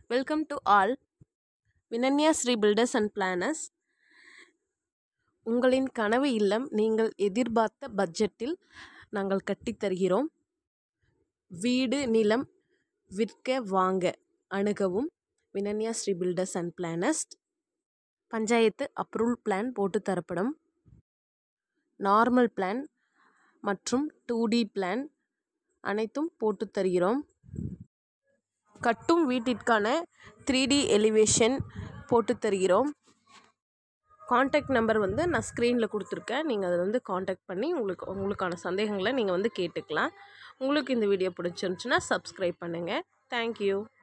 welcome to all Vinanya Sri builders and planners உங்களின் கனவு இல்லம் நீங்கள் எதிர்பார்த்த பட்ஜெட்டில் நாங்கள் கட்டித் தருகிறோம் வீடு நிலம் விற்க வாங்க அணுகவும் Vinanya Sri builders and planners panchayat approval plan போட்டு தரப்படும் நார்மல் பிளான் மற்றும் டூ டி பிளான் அனைத்தும் போட்டு தருகிறோம் கட்டும் வீட்டிற்கான த்ரீ டி எலிவேஷன் போட்டு தருகிறோம் காண்டாக்ட் நம்பர் வந்து நான் ஸ்க்ரீனில் கொடுத்துருக்கேன் நீங்கள் அதை வந்து காண்டாக்ட் பண்ணி உங்களுக்கு உங்களுக்கான சந்தேகங்களை நீங்கள் வந்து கேட்டுக்கலாம் உங்களுக்கு இந்த வீடியோ பிடிச்சிருந்துச்சுன்னா சப்ஸ்கிரைப் பண்ணுங்கள் தேங்க்யூ